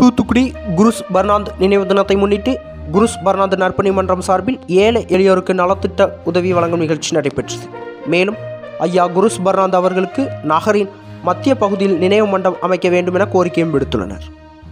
தூத்துக்குடி குருஸ் பர்னாந்த் நினைவு தினத்தை முன்னிட்டு குருஸ் பர்னாந்த் நற்பணி மன்றம் சார்பில் ஏழை எளியோருக்கு நலத்திட்ட உதவி வழங்கும் நிகழ்ச்சி நடைபெற்றது மேலும் ஐயா குருஸ் பர்னாந்த் அவர்களுக்கு நகரின் மத்திய பகுதியில் நினைவு மண்டபம் அமைக்க வேண்டும் என கோரிக்கையும் விடுத்துள்ளனர்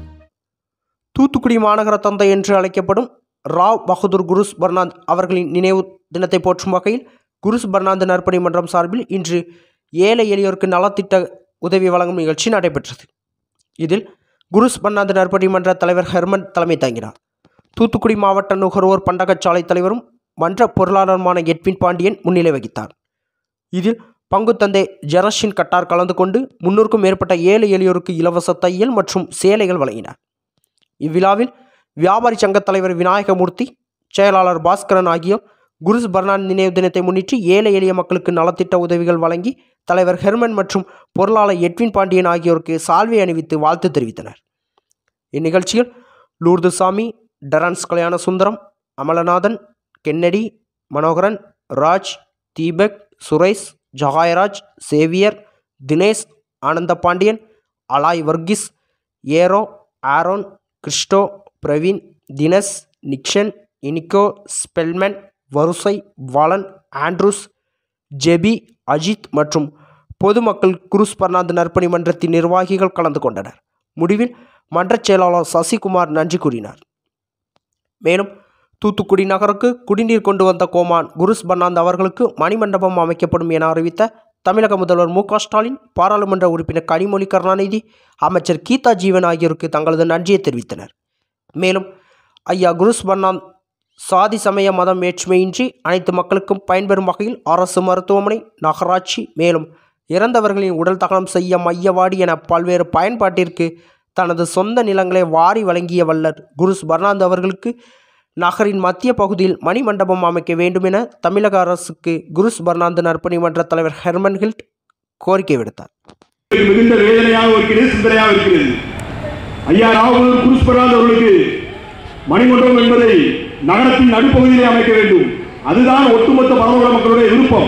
தூத்துக்குடி மாநகர தந்தை என்று அழைக்கப்படும் ராவ் பகதூர் குருஸ் பர்னாந்த் அவர்களின் நினைவு தினத்தை போற்றும் வகையில் குருஸ் பர்னாந்த் நற்பணி மன்றம் சார்பில் இன்று ஏழை எளியோருக்கு நலத்திட்ட உதவி வழங்கும் நிகழ்ச்சி நடைபெற்றது இதில் குருஸ் பர்னாந்த் நற்பணி மன்ற தலைவர் ஹெர்மன் தலைமை தாங்கினார் தூத்துக்குடி மாவட்ட நுகர்வோர் பண்டகச்சாலை தலைவரும் மன்ற பொருளாளருமான எட்வின் பாண்டியன் முன்னிலை வகித்தார் இதில் பங்கு தந்தை ஜெரஷின் கட்டார் கலந்து கொண்டு முன்னூறுக்கும் மேற்பட்ட ஏழை எளியோருக்கு இலவச தையல் மற்றும் சேலைகள் வழங்கினார் இவ்விழாவில் வியாபாரி சங்க தலைவர் விநாயகமூர்த்தி செயலாளர் பாஸ்கரன் ஆகியோர் குருஸ் பர்னான் நினைவு தினத்தை முன்னிட்டு ஏழை எளிய மக்களுக்கு நலத்திட்ட உதவிகள் வழங்கி தலைவர் ஹெர்மன் மற்றும் பொருளாளர் எட்வின் பாண்டியன் ஆகியோருக்கு சால்வை அணிவித்து வாழ்த்து தெரிவித்தனர் இந்நிகழ்ச்சியில் லூர்துசாமி டரன்ஸ் கல்யாண சுந்தரம் அமலநாதன் கென்னடி மனோகரன் ராஜ் தீபக் சுரேஷ் ஜஹாயராஜ் சேவியர் தினேஷ் ஆனந்த பாண்டியன் அலாய் வர்கிஸ் ஏரோ ஆரோன் கிறிஸ்டோ பிரவீன் தினஸ் நிக்ஷன் இனிகோ ஸ்பெல்மன் வருசை வளன் ஆண்ட்ரூஸ் ஜெபி அஜித் மற்றும் பொதுமக்கள் குருஸ் பர்னாந்து நற்பணி மன்றத்தின் நிர்வாகிகள் கலந்து கொண்டனர் முடிவில் மன்றச் செயலாளர் சசிகுமார் நன்றி கூறினார் மேலும் தூத்துக்குடி நகருக்கு குடிநீர் கொண்டு வந்த கோமான் குருஸ் பர்னாந்த் அவர்களுக்கு மணிமண்டபம் அமைக்கப்படும் என அறிவித்த தமிழக முதல்வர் மு க ஸ்டாலின் பாராளுமன்ற உறுப்பினர் கனிமொழி கருணாநிதி அமைச்சர் கீதா ஜீவன் ஆகியோருக்கு தங்களது நன்றியை தெரிவித்தனர் மேலும் ஐயா குருஸ் பர்னாந்த் சாதி சமய மதம் வேற்றுமையின்றி அனைத்து மக்களுக்கும் பயன்பெறும் வகையில் அரசு மருத்துவமனை நகராட்சி மேலும் இறந்தவர்களின் உடல் தகனம் செய்ய மையவாடி என பல்வேறு பயன்பாட்டிற்கு தனது சொந்த நிலங்களை வாரி வழங்கிய வல்லர் குருஸ் பர்னாந்த் அவர்களுக்கு நகரின் மத்திய பகுதியில் மணிமண்டபம் அமைக்க வேண்டும் என தமிழக அரசுக்கு குருஸ் பர்னாந்த் நற்பணி மன்ற தலைவர் ஹெர்மன் ஹில்ட் கோரிக்கை விடுத்தார் மிகுந்த வேதனையாக இருக்கிறது சிந்தனையாக இருக்கிறது ஐயா ராகுல் குருஸ்பராஜ் அவர்களுக்கு மணிமண்டபம் என்பதை நகரத்தின் நடுப்பகுதியிலே அமைக்க வேண்டும் அதுதான் ஒட்டுமொத்த பரவல மக்களுடைய விருப்பம்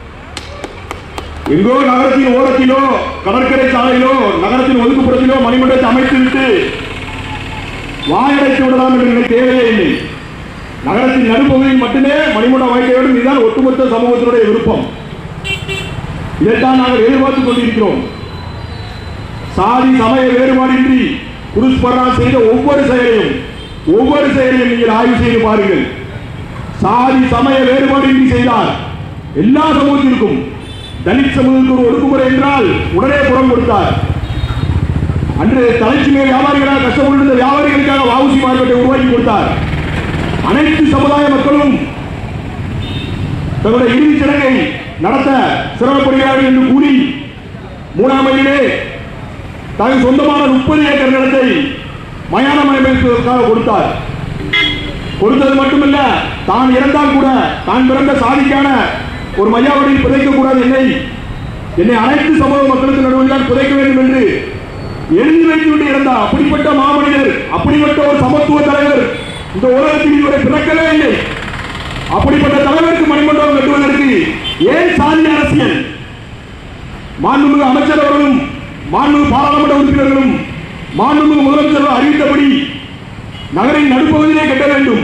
எங்கோ நகரத்தின் ஓரத்திலோ கடற்கரை சாலையிலோ நகரத்தின் ஒதுக்குப்புறத்திலோ மணிமண்டபத்தை அமைத்துவிட்டு வாயடைத்து விடலாம் என்று எனக்கு தேவையே இல்லை நகரத்தின் நடுப்பகுதியில் மட்டுமே மணிமண்டபம் அமைக்க வேண்டும் இதுதான் ஒட்டுமொத்த சமூகத்தினுடைய விருப்பம் இதைத்தான் நாங்கள் எதிர்பார்த்துக் கொண்டிருக்கிறோம் சாதி சமய வேறுபாடின்றி குருஸ்பரா செய்த ஒவ்வொரு செயலையும் ஒவ்வொரு செயலையும் நீங்கள் ஆய்வு செய்து பாருங்கள் சாதி சமய வேறுபாடின்றி செய்தார் எல்லா சமூகத்திற்கும் தலித் சமூகத்திற்கு ஒரு ஒடுக்குமுறை என்றால் உடனே புறம் கொடுத்தார் அன்று தலைச்சுமை வியாபாரிகளாக கஷ்டப்பட்டிருந்த வியாபாரிகளுக்காக வாவுசி மார்க்கெட்டை உருவாக்கி கொடுத்தார் அனைத்து சமுதாய மக்களும் தன்னுடைய இறுதிச் சடங்கை நடத்த சிரமப்படுகிறார்கள் என்று கூறி மூணாம் வயதிலே தனது சொந்தமான முப்பது ஏக்கர் நிலத்தை மயானம் அமைப்பதற்காக கொடுத்தார் கொடுத்தது மட்டுமல்ல தான் இறந்தால் கூட தான் பிறந்த சாதிக்கான ஒரு மையாவடியில் புதைக்க கூடாது என்னை என்னை அனைத்து சமூக மக்களுக்கு நடுவில் தான் புதைக்க வேண்டும் என்று எழுதி வைத்துவிட்டு இறந்தார் அப்படிப்பட்ட மாமனிதர் அப்படிப்பட்ட ஒரு சமத்துவ தலைவர் இந்த உலகத்தில் இதுவரை பிறக்கவே இல்லை அப்படிப்பட்ட தலைவருக்கு மணிமண்டபம் கட்டுவதற்கு ஏன் சாதி அரசியல் மாண்புமிகு அமைச்சர் அவர்களும் மாண்புமிகு பாராளுமன்ற உறுப்பினர்களும் மாண்புமிகு முதலமைச்சர் அறிவித்தபடி நகரின் நடுப்பகுதியிலே கட்ட வேண்டும்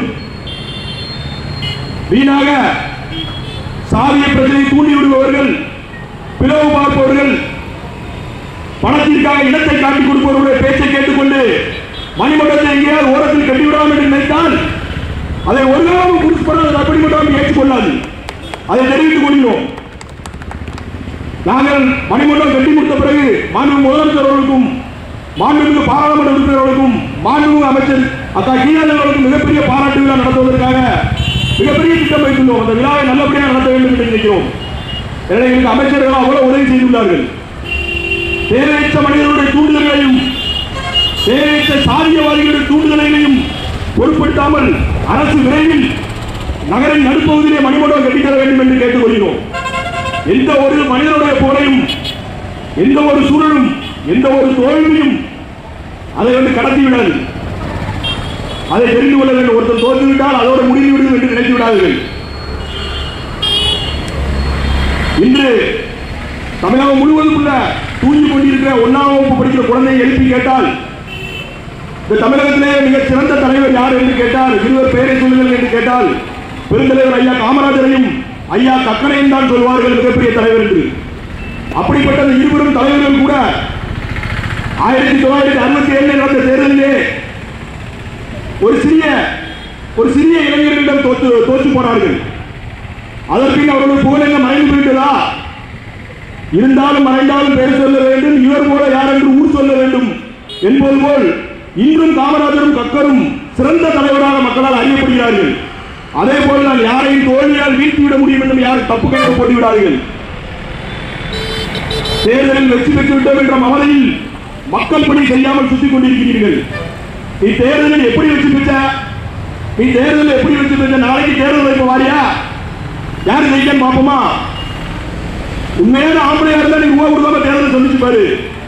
வீணாக சாதிய பிரச்சனை தூண்டி விடுபவர்கள் பிளவு பார்ப்பவர்கள் பணத்திற்காக இடத்தை காட்டிக் கொடுப்பவர்களுடைய பேச்சை கேட்டுக்கொண்டு மணிமண்டலத்தை எங்கேயாவது ஓரத்தில் கட்டிவிடாமல் என்று நினைத்தால் அதை ஒரு காலம் குறிப்பிடாத அப்படி மட்டும் ஏற்றுக்கொள்ளாது அதை தெரிவித்துக் கொள்கிறோம் நாங்கள் மணிமண்டலம் கட்டி முடித்த பிறகு மாண்பு முதலமைச்சர் அவர்களுக்கும் மாண்புமிகு பாராளுமன்ற உறுப்பினர்களுக்கும் மாண்புமிகு அமைச்சர் அக்கா கீழன் அவர்களுக்கும் மிகப்பெரிய பாராட்டு விழா நடத்துவதற்காக மிகப்பெரிய திட்டம் வைத்துள்ளோம் அந்த விழாவை நல்லபடியாக நடத்த வேண்டும் என்று நினைக்கிறோம் எனவே எங்களுக்கு அமைச்சர்கள் அவ்வளவு உதவி செய்துள்ளார்கள் தேவையற்ற மனிதர்களுடைய தூண்டுதல்களையும் தேவையற்ற சாதியவாதிகளுடைய தூண்டுதல்களையும் பொருட்படுத்தாமல் அரசு விரைவில் நகரின் நடுப்பகுதியிலே மணிமண்டபம் கட்டித்தர வேண்டும் என்று கேட்டுக்கொள்கிறோம் எந்த ஒரு மனிதனுடைய புகழையும் எந்த ஒரு சூழலும் எந்த ஒரு தோல்வியும் அதை வந்து கடத்தி விடாது அதை தெரிந்து கொள்ள வேண்டும் ஒருத்தர் தோற்று விட்டால் அதோடு முடிந்து விடும் என்று நினைத்து விடாதீர்கள் இன்று தமிழகம் முழுவதும் உள்ள தூங்கி கொண்டிருக்கிற ஒன்னாம் வகுப்பு படிக்கிற குழந்தையை எழுப்பி கேட்டால் இந்த தமிழகத்திலே மிக சிறந்த தலைவர் யார் என்று கேட்டால் இருவர் பெயரை சொல்லுங்கள் என்று கேட்டால் பெருந்தலைவர் ஐயா காமராஜரையும் ஐயா கக்கனையும் தான் சொல்வார்கள் மிகப்பெரிய தலைவர் என்று அப்படிப்பட்ட அந்த இருவரும் தலைவர்கள் கூட ஆயிரத்தி தொள்ளாயிரத்தி அறுபத்தி ஏழில் நடந்த தேர்தலிலே ஒரு சிறிய ஒரு சிறிய இளைஞர்களிடம் தோற்று தோற்று போனார்கள் அதற்பின் அவர்கள் புகழெல்லாம் மறைந்து போயிட்டதா இருந்தாலும் மறைந்தாலும் பேர் சொல்ல வேண்டும் இவர் போல யார் என்று ஊர் சொல்ல வேண்டும் என்பது போல் இன்றும் காமராஜரும் கக்கரும் சிறந்த தலைவராக மக்களால் அறியப்படுகிறார்கள் அதே போல் நான் யாரையும் தோல்வியால் வீழ்த்திவிட முடியும் என்றும் யாரும் தப்பு கணக்கு போட்டு விடாதீர்கள் தேர்தலில் வெற்றி பெற்று விட்டோம் என்ற மவலையில் மக்கள் பணி செய்யாமல் சுத்திக் கொண்டிருக்கிறீர்கள் நீ தேர்தலில் எப்படி வெற்றி பெற்ற நீ தேர்தலில் எப்படி வெற்றி பெற்ற நாளைக்கு தேர்தல் வைப்ப வாரியா யார் ஜெயிக்கன்னு பார்ப்போமா உண்மையான ஆம்பளையா இருந்தா நீ ரூபா கொடுக்காம தேர்தல் சந்திச்சு பாரு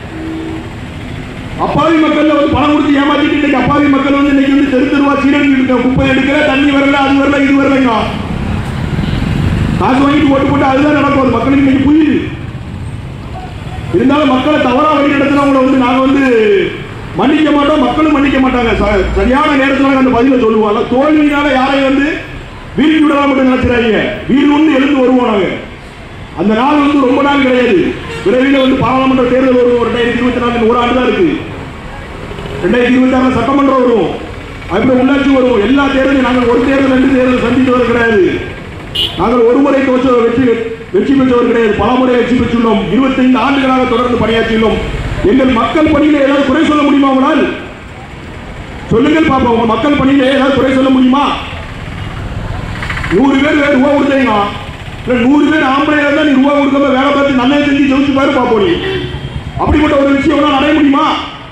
அப்பாவி மக்கள்ல வந்து பணம் கொடுத்து ஏமாத்திட்டு இன்னைக்கு அப்பாவி மக்கள் வந்து இன்னைக்கு வந்து தெரு தெருவா சீரடி இருக்க குப்பை எடுக்கல தண்ணி வரல அது வரல இது வரலங்க காசு வாங்கிட்டு ஓட்டு போட்டு அதுதான் நடக்கும் அது மக்களுக்கு இன்னைக்கு புரியுது இருந்தாலும் மக்களை தவறா வழி நடத்தினவங்களை வந்து நாங்க வந்து மன்னிக்க மாட்டோம் மக்களும் மன்னிக்க மாட்டாங்க ச- சரியான நேரத்தில் அந்த பதில சொல்லுவாங்க தோல்வியினால யாரையும் வந்து வீழ்த்தி விடலாம் மட்டும் நினைச்சிடாதீங்க வீடு ஒன்று எழுந்து வருவோம் நாங்க அந்த நாள் வந்து ரொம்ப நாள் கிடையாது விரைவில் வந்து பாராளுமன்ற தேர்தல் வரும் ரெண்டாயிரத்தி இருபத்தி நாலு ஒரு ஆண்டு தான் இருக்கு ரெண்டாயிரத்தி இருபத்தி ஆறுல சட்டமன்றம் வரும் அப்புறம் உள்ளாட்சி வரும் எல்லா தேர்தலும் நாங்கள் ஒரு தேர்தல் ரெண்டு தேர்தல் சந்தித்தவர் கிடையாது நாங்கள் ஒரு முறை தோற்ற வெற்றி வெற்றி பெற்றவர் கிடையாது பல முறை வெற்றி பெற்றுள்ளோம் இருபத்தைந்து ஆண்டுகளாக தொடர்ந்து பணியாற்றியுள்ளோம் எங்கள் மக்கள் பணியில ஏதாவது குறை சொல்ல முடியுமா உங்களால் சொல்லுங்கள் பாப்போம் உங்க மக்கள் பணியில ஏதாவது குறை சொல்ல முடியுமா நூறு பேர் வேறு ரூபா கொடுத்தீங்க இல்ல நூறு பேர் ஆம்பளை இருந்தா நீ ரூபா கொடுக்காம வேலை பார்த்து நல்லா செஞ்சு ஜெயிச்சு பாரு பாப்போம் நீ அப்படிப்பட்ட ஒரு விஷயம் உங்களால் அடைய முடியுமா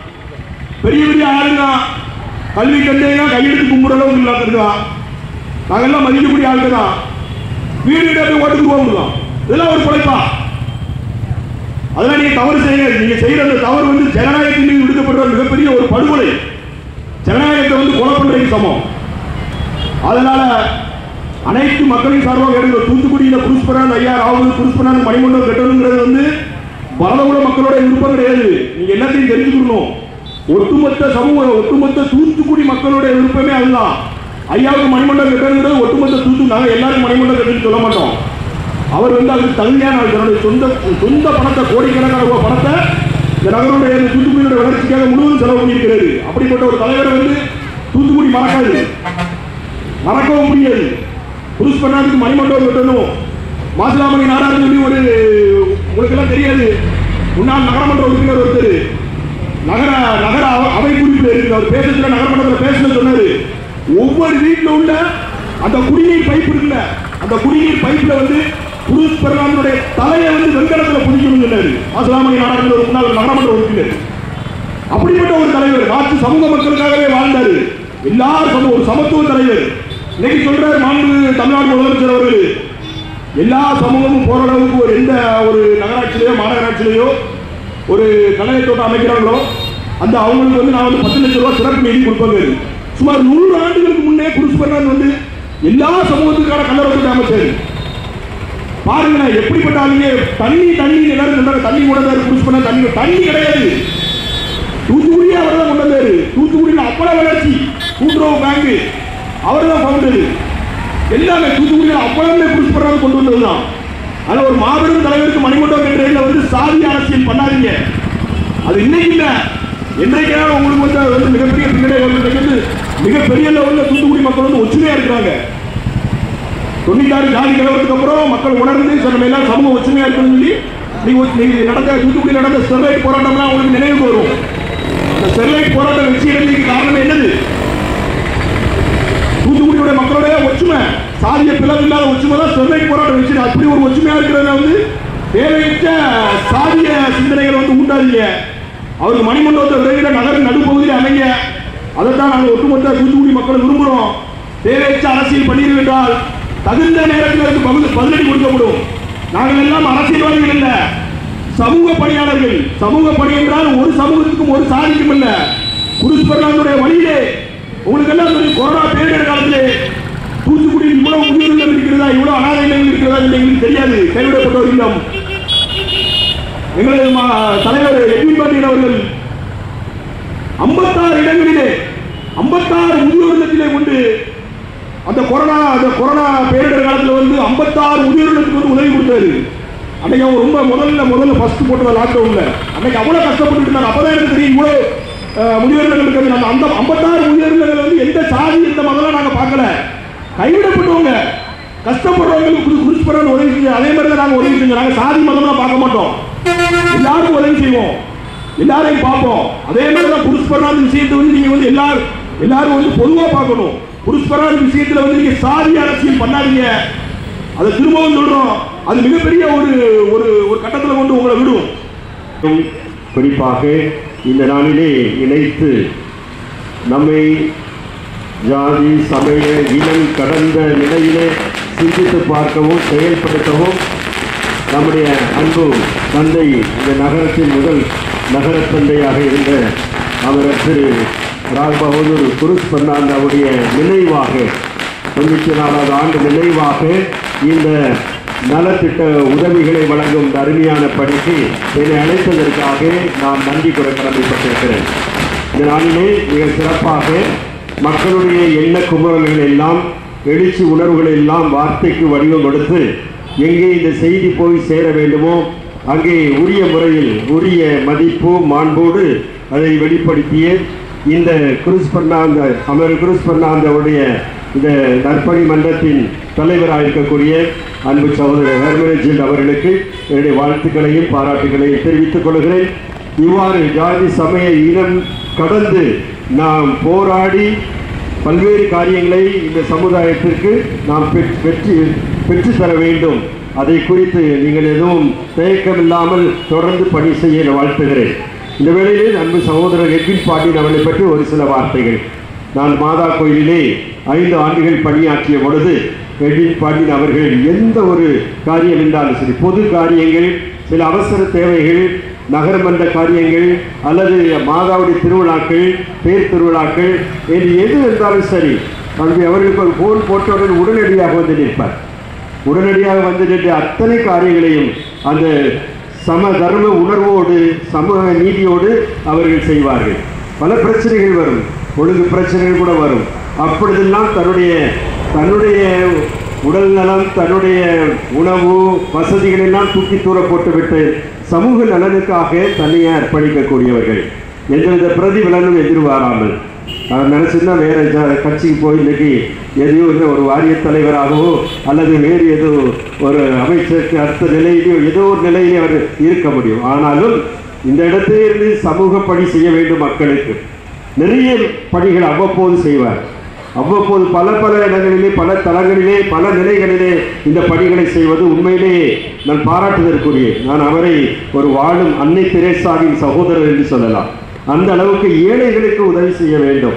பெரிய பெரிய ஆளுங்க கல்வி கண்டேங்க கையெழுத்து கும்பிட அளவுக்கு இல்லாத இருக்கா நாங்கெல்லாம் மதிக்கக்கூடிய ஆளுங்க தான் வீடு வீடா போய் ஓட்டுக்கு போக முடியும் இதெல்லாம் ஒரு குறைப்பா அதெல்லாம் நீங்க தவறு செய்யுங்க நீங்க செய்யற அந்த தவறு வந்து ஜனநாயகத்தின் மீது விடுக்கப்படுற மிகப்பெரிய ஒரு படுகொலை ஜனநாயகத்தை வந்து கொலை பண்றதுக்கு சமம் அதனால அனைத்து மக்களின் சார்பாக எடுங்க தூத்துக்குடியில குருஸ்பரான் ஐயா ராகுல் குருஸ்பரான் மணிமண்டலம் கட்டணுங்கிறது வந்து பரதகுல மக்களோட விருப்பம் கிடையாது நீங்க எல்லாத்தையும் தெரிஞ்சுக்கணும் ஒட்டுமொத்த சமூக ஒட்டுமொத்த தூத்துக்குடி மக்களுடைய விருப்பமே அதுதான் ஐயாவுக்கு மணிமண்டலம் கட்டணுங்கிறது ஒட்டுமொத்த தூத்து நாங்க எல்லாரும் மணிமண்டலம் கட்டணும்னு சொல்ல மாட்டோம் அவர் வந்து அதுக்கு தகுதியான ஆள் தன்னுடைய சொந்த சொந்த பணத்தை கோடிக்கணக்கான ரூபாய் பணத்தை இந்த நகருடைய இந்த தூத்துக்குடியோட வளர்ச்சிக்காக முழுவதும் செலவு பண்ணியிருக்கிறது அப்படிப்பட்ட ஒரு தலைவரை வந்து தூத்துக்குடி மறக்காது மறக்கவும் முடியாது புருஷ் பண்ணாதுக்கு மணிமண்டபம் கட்டணும் மாசிலாமணி நாடார் சொல்லி ஒரு உங்களுக்கு எல்லாம் தெரியாது முன்னாள் நகரமன்ற உறுப்பினர் ஒருத்தர் நகர நகர அவ- அவை குறிப்பில் இருக்கு அவர் பேசுறதுல நகரமன்றத்தில் பேசுன சொன்னாரு ஒவ்வொரு வீட்டில் உள்ள அந்த குடிநீர் பைப் இருக்குல்ல அந்த குடிநீர் பைப்ல வந்து புருஷ் பெருமானுடைய தலையை வந்து வெண்கலத்தில் புதிக்கணும் சொன்னாரு மாசிலாமணி நாடார் ஒரு முன்னாள் நகரமன்ற உறுப்பினர் அப்படிப்பட்ட ஒரு தலைவர் நாட்டு சமூக மக்களுக்காகவே வாழ்ந்தாரு எல்லாரும் சமூக ஒரு சமத்துவ தலைவர் இன்னைக்கு சொல்றாரு மாண்பு தமிழ்நாடு முதலமைச்சர் அவர்கள் எல்லா சமூகமும் போற அளவுக்கு ஒரு எந்த ஒரு நகராட்சியிலேயோ மாநகராட்சியிலேயோ ஒரு கலையை தோட்டம் அமைக்கிறாங்களோ அந்த அவங்களுக்கு வந்து நான் வந்து பத்து லட்சம் ரூபாய் சிறப்பு நிதி கொடுப்பாங்க சுமார் நூறு ஆண்டுகளுக்கு முன்னே குருசு பண்ணான் வந்து எல்லா சமூகத்துக்கான கல்லறை தோட்டம் அமைச்சாரு பாருங்களேன் எப்படிப்பட்ட ஆளுங்க தண்ணி தண்ணி எல்லாரும் சொல்றாங்க தண்ணி கூட தான் குருசு பண்ண தண்ணி தண்ணி கிடையாது தூத்துக்குடியே அவர் தான் கொண்டு வந்தாரு தூத்துக்குடியில் அவ்வளவு வளர்ச்சி கூட்டுறவு பேங்க் அவர் தான் ஃபவுண்டர் எல்லாமே தூத்துக்குடியில் அவ்வளவுமே குடிச்சு போடுறாங்க கொண்டு வந்ததுதான் ஆனா ஒரு மாபெரும் தலைவருக்கு மணிமண்டபம் என்ற வந்து சாதி அரசியல் பண்ணாதீங்க அது இன்னைக்கு இல்ல என்றைக்காவது உங்களுக்கு வந்து அது வந்து மிகப்பெரிய பின்னடை வந்து வந்து மிகப்பெரிய லெவலில் தூத்துக்குடி மக்கள் வந்து ஒற்றுமையா இருக்கிறாங்க தொண்ணூத்தாறு ஜாதி கலவரத்துக்கு அப்புறம் மக்கள் உணர்ந்து சார் நம்ம எல்லாம் சமூக ஒற்றுமையா இருக்கணும்னு சொல்லி நீங்க ஒரு- நீங்க நடந்த தூத்துக்குடி நடந்த ஸ்டெர்லைட் போராட்டம்லாம் உங்களுக்கு நினைவுக்கு வரும் அந்த ஸ்டெர்லைட் போராட்டம் வெற்றி அடைஞ்சதுக்கு காரணம் என்னது தூத்துக்குடியோட மக்களுடைய ஒற்றுமை சாதிய பிளவு இல்லாத ஒற்றுமை தான் ஸ்டெர்லைட் போராட்டம் வெற்றி அப்படி ஒரு ஒற்றுமையா இருக்கிறத வந்து தேவையற்ற சாதிய சிந்தனைகளை வந்து உண்டாதீங்க அவருக்கு மணிமண்டபத்தை விரைவில் நகரின் நடுப்பகுதியில் அமைங்க அதைத்தான் நாங்கள் ஒட்டுமொத்த தூத்துக்குடி மக்கள் விரும்புகிறோம் தேவையற்ற அரசியல் பண்ணீர்கள் என்றால் தகுந்த நேரத்தில் அதுக்கு பதில் பதிலடி கொடுக்கப்படும் நாங்கள் எல்லாம் அரசியல்வாதிகள் இல்ல சமூக பணியாளர்கள் சமூக பணி என்றால் ஒரு சமூகத்துக்கும் ஒரு சாதிக்கும் இல்ல குருஸ் பெருமானுடைய வழியிலே உங்களுக்கு எல்லாம் தெரியும் கொரோனா பேரிடர் காலத்திலே தூத்துக்குடியில் இவ்வளவு முதியோர் இல்லம் இருக்கிறதா இவ்வளவு அனாதை இல்லங்கள் இருக்கிறதா என்று எங்களுக்கு தெரியாது கைவிடப்பட்டோர் இல்லம் எங்களது மா- தலைவர் எட்வின் பாண்டியன் அவர்கள் ஐம்பத்தாறு இடங்களிலே ஐம்பத்தாறு முதியோர் இல்லத்திலே கொண்டு அந்த கொரோனா அந்த கொரோனா பேரிடர் காலத்துல வந்து 56 முதியோர் இல்லத்துக்கு வந்து உதவி கொடுத்தாரு அன்னைக்கு அவங்க ரொம்ப முதல்ல முதல்ல ஃபர்ஸ்ட் போட்டது லாக்டவுன்ல அன்னைக்கு அவ்வளவு கஷ்டப்பட்டு இருந்தாங்க அப்பதான் எனக்கு தெரியும் இவ்வளவு அஹ், முதியோர் இல்லங்கள் இருக்கிறது நம்ம அந்த 56 முதியோர் இல்லங்கள் வந்து எந்த சாதி எந்த மதம்லாம் நாங்க பார்க்கல கைவிடப்பட்டவங்க கஷ்டப்படுறவங்களுக்கு புது புதுசுப்படுற உதவி செஞ்சு அதே மாதிரி தான் நாங்க உதவி செஞ்சோம் நாங்க சாதி மதம்லாம் பார்க்க மாட்டோம் எல்லாருக்கும் உதவி செய்வோம் எல்லாரையும் பார்ப்போம் அதே மாதிரி தான் புருஷ்பராத விஷயத்தை வந்து நீங்க வந்து எல்லாரும் எல்லாரும் வந்து பொதுவா பார்க்கணும் புருஷ்பராத விஷயத்துல வந்து நீங்க சாதி அரசியல் பண்ணாதீங்க அதை திரும்பவும் சொல்றோம் அது மிகப்பெரிய ஒரு ஒரு ஒரு கட்டத்துல கொண்டு உங்களை விடும் குறிப்பாக இந்த நாளிலே இணைத்து நம்மை ஜாதி சமய இனம் கடந்த நிலையிலே சிந்தித்து பார்க்கவும் செயல்படுத்தவும் நம்முடைய அன்பு தந்தை இந்த நகரத்தின் முதல் நகர தந்தையாக இருந்த அவர் திரு ராஜ் பகதூர் குருஸ் பர்னாந்த் அவருடைய நினைவாக தொண்ணூற்றி நாலாவது ஆண்டு நினைவாக இந்த நலத்திட்ட உதவிகளை வழங்கும் இந்த அருமையான பணிக்கு என்னை அழைத்ததற்காக நான் நன்றி கூற கடமைப்பட்டிருக்கிறேன் இந்த நாளிலே மிக சிறப்பாக மக்களுடைய எண்ண குமுறல்கள் எல்லாம் எழுச்சி உணர்வுகள் எல்லாம் வார்த்தைக்கு வடிவம் கொடுத்து எங்கே இந்த செய்தி போய் சேர வேண்டுமோ அங்கே உரிய முறையில் உரிய மதிப்பு மாண்போடு அதை வெளிப்படுத்திய இந்த குருஸ் பர்னாந்த அமர் குருஸ் பர்னாந்தவுடைய இந்த நற்பணி மன்றத்தின் தலைவராக இருக்கக்கூடிய அன்பு சகோதரர் ஹெர்மனஜில் அவர்களுக்கு என்னுடைய வாழ்த்துக்களையும் பாராட்டுகளையும் தெரிவித்துக் கொள்கிறேன் இவ்வாறு ஜாதி சமய இனம் கடந்து நாம் போராடி பல்வேறு காரியங்களை இந்த சமுதாயத்திற்கு நாம் பெற்- பெற்று பெற்றுத் தர வேண்டும் அதை குறித்து நீங்கள் எதுவும் தயக்கமில்லாமல் தொடர்ந்து பணி செய்ய நான் வாழ்த்துகிறேன் இந்த வேளையிலே அன்பு சகோதரர் எட்வின் பாண்டியன் அவர்களை பற்றி ஒரு சில வார்த்தைகள் நான் மாதா கோயிலிலே ஐந்து ஆண்டுகள் பணியாற்றிய பொழுது எட்வின் பாண்டியன் அவர்கள் எந்த ஒரு காரியம் என்றாலும் சரி பொது காரியங்கள் சில அவசர தேவைகள் நகரமன்ற காரியங்கள் அல்லது மாதாவுடைய திருவிழாக்கள் பேர் திருவிழாக்கள் என்று எது இருந்தாலும் சரி அங்கே அவர்களுக்கு ஒரு ஃபோன் போட்டவுடன் உடனடியாக வந்து நிற்பார் உடனடியாக வந்து நின்று அத்தனை காரியங்களையும் அந்த சம தர்ம உணர்வோடு சமூக நீதியோடு அவர்கள் செய்வார்கள் பல பிரச்சனைகள் வரும் ஒழுங்கு பிரச்சனைகள் கூட வரும் அப்பொழுதெல்லாம் தன்னுடைய தன்னுடைய உடல் நலம் தன்னுடைய உணவு வசதிகள் எல்லாம் தூக்கி தூர போட்டுவிட்டு சமூக நலனுக்காக தன்னையே அர்ப்பணிக்கக்கூடியவர்கள் எந்தவித பிரதிபலனும் எதிர்பாராமல் அவர் நினைச்சிருந்தா வேற ஜ- கட்சிக்கு போய் இன்னைக்கு எதையோ இல்லை ஒரு வாரிய தலைவராகவோ அல்லது வேறு ஏதோ ஒரு அமைச்சருக்கு அடுத்த நிலையிலேயோ ஏதோ ஒரு நிலையிலே அவர் இருக்க முடியும் ஆனாலும் இந்த இடத்திலிருந்து சமூக பணி செய்ய வேண்டும் மக்களுக்கு நிறைய பணிகள் அவ்வப்போது செய்வார் அவ்வப்போது பல பல இடங்களிலே பல தளங்களிலே பல நிலைகளிலே இந்த பணிகளை செய்வது உண்மையிலேயே நான் பாராட்டுதற்குரிய நான் அவரை ஒரு வாழும் அன்னை தெரேசாவின் சகோதரர் என்று சொல்லலாம் அந்த அளவுக்கு ஏழைகளுக்கு உதவி செய்ய வேண்டும்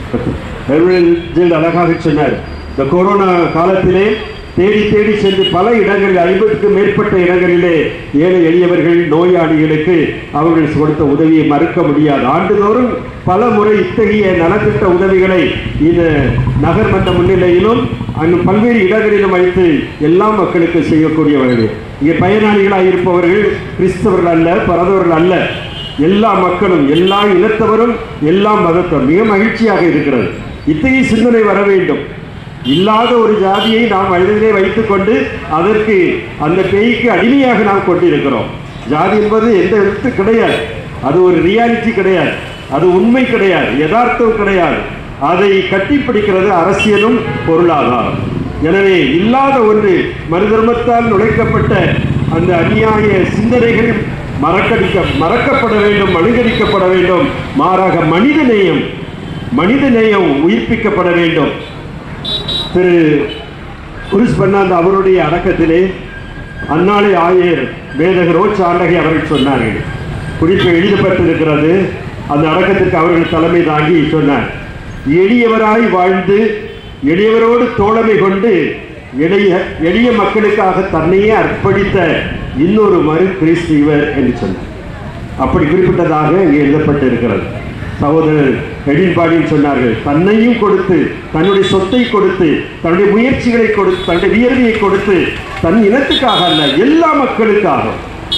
ஹெர்வல் அழகாக சொன்னார் இந்த கொரோனா காலத்திலே தேடி தேடி சென்று பல இடங்களில் ஐம்பதுக்கும் மேற்பட்ட இடங்களிலே ஏழை எளியவர்கள் நோயாளிகளுக்கு அவர்கள் கொடுத்த உதவியை மறுக்க முடியாது ஆண்டுதோறும் பல முறை இத்தகைய நலத்திட்ட உதவிகளை இந்த நகர்மன்ற முன்னிலையிலும் அங்கு பல்வேறு இடங்களிலும் வைத்து எல்லா மக்களுக்கு செய்யக்கூடியவர்கள் இங்கே பயனாளிகளாக இருப்பவர்கள் கிறிஸ்தவர்கள் அல்ல பரதவர்கள் அல்ல எல்லா மக்களும் எல்லா இனத்தவரும் எல்லா மதத்தவரும் மிக மகிழ்ச்சியாக இருக்கிறது இத்தகைய சிந்தனை வர வேண்டும் இல்லாத ஒரு ஜாதியை நாம் மனிதனிலே வைத்துக்கொண்டு அதற்கு அந்த பேய்க்கு அடிமையாக நாம் கொண்டிருக்கிறோம் ஜாதி என்பது எந்த விதத்து கிடையாது அது ஒரு ரியாலிட்டி கிடையாது அது உண்மை கிடையாது யதார்த்தம் கிடையாது அதை கட்டிப்பிடிக்கிறது அரசியலும் பொருளாதாரம் எனவே இல்லாத ஒன்று மறுதர்மத்தால் நுழைக்கப்பட்ட அந்த அநியாய சிந்தனைகள் மறக்கடிக்க மறக்கப்பட வேண்டும் மழுங்கடிக்கப்பட வேண்டும் மாறாக மனிதநேயம் மனிதநேயம் உயிர்ப்பிக்கப்பட வேண்டும் திரு குருஸ் பன்னாந்த் அவருடைய அடக்கத்திலே அந்நாளை ஆயர் வேதகர் ரோச் ஆண்டகை அவர்கள் சொன்னார்கள் குறிப்பு எழுதப்பட்டிருக்கிறது அந்த அடக்கத்திற்கு அவர்கள் தலைமை தாங்கி சொன்னார் எளியவராய் வாழ்ந்து எளியவரோடு தோழமை கொண்டு எளிய எளிய மக்களுக்காக தன்னையே அர்ப்பணித்த இன்னொரு மறு கிறிஸ்து இவர் என்று சொன்னார் அப்படி குறிப்பிட்டதாக இங்கே எழுதப்பட்டிருக்கிறது சகோதரர் எடின்பாடியும் சொன்னார்கள் தன்னையும் கொடுத்து தன்னுடைய சொத்தை கொடுத்து தன்னுடைய முயற்சிகளை கொடுத்து தன்னுடைய வியர்வையை கொடுத்து தன் இனத்துக்காக அல்ல எல்லா மக்களுக்காக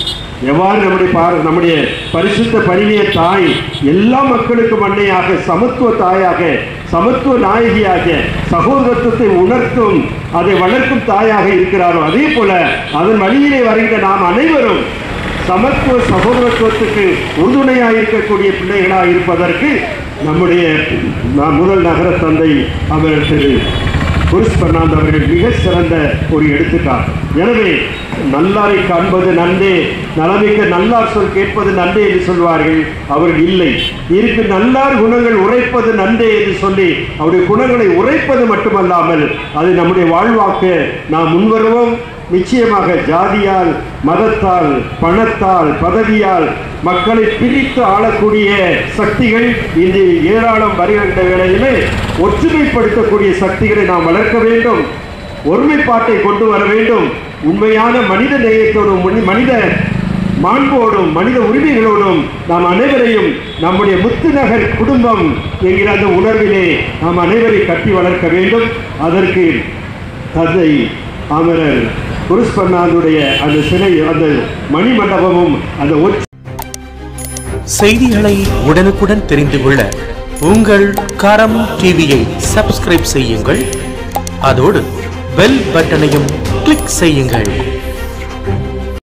எவ்வாறு நம்முடைய பார- நம்முடைய பரிசுத்த பரிமைய தாய் எல்லா மக்களுக்கும் அன்னையாக சமத்துவ தாயாக சமத்துவ நாயகியாக சகோதரத்துவத்தை உணர்த்தும் அதை வளர்க்கும் தாயாக இருக்கிறாரோ அதே போல அதன் வழியிலே வருகிற நாம் அனைவரும் சமத்துவ சகோதரத்துவத்துக்கு உறுதுணையாக இருக்கக்கூடிய பிள்ளைகளாக இருப்பதற்கு நம்முடைய நா- முதல் நகர தந்தை அவர் திரு புருஷ் பெர்னாண்ட் அவர்கள் மிக சிறந்த ஒரு எடுத்துக்காட்டு எனவே நல்லாரை காண்பது நன்றே நலமிக்க நல்லார் சொல் கேட்பது நன்றே என்று சொல்வார்கள் அவர்கள் இல்லை இருக்கு நல்லார் குணங்கள் உரைப்பது நன்றே என்று சொல்லி அவருடைய குணங்களை உரைப்பது மட்டுமல்லாமல் அது நம்முடைய வாழ்வாக்க நாம் முன்வருவோம் நிச்சயமாக ஜாதியால் மதத்தால் பணத்தால் பதவியால் மக்களை பிரித்து ஆளக்கூடிய சக்திகள் இன்று ஏராளம் வருகின்ற வேளையிலே ஒற்றுமைப்படுத்தக்கூடிய சக்திகளை நாம் வளர்க்க வேண்டும் ஒருமைப்பாட்டை கொண்டு வர வேண்டும் உண்மையான மனித நேயத்தோடும் மனி- மனித மாண்போடும் மனித உரிமைகளோடும் நாம் அனைவரையும் நம்முடைய முத்துநகர் குடும்பம் என்கிற அந்த உணர்விலே நாம் அனைவரை கட்டி வளர்க்க வேண்டும் அதற்கு தந்தை அமரர் குருஸ் பெர்னாந்துடைய அந்த சிலை அந்த மணிமண்டபமும் அந்த ஒற்றை செய்திகளை உடனுக்குடன் தெரிந்து கொள்ள உங்கள் கரம் டிவியை சப்ஸ்கிரைப் செய்யுங்கள் அதோடு பெல் பட்டனையும் கிளிக் செய்யுங்கள்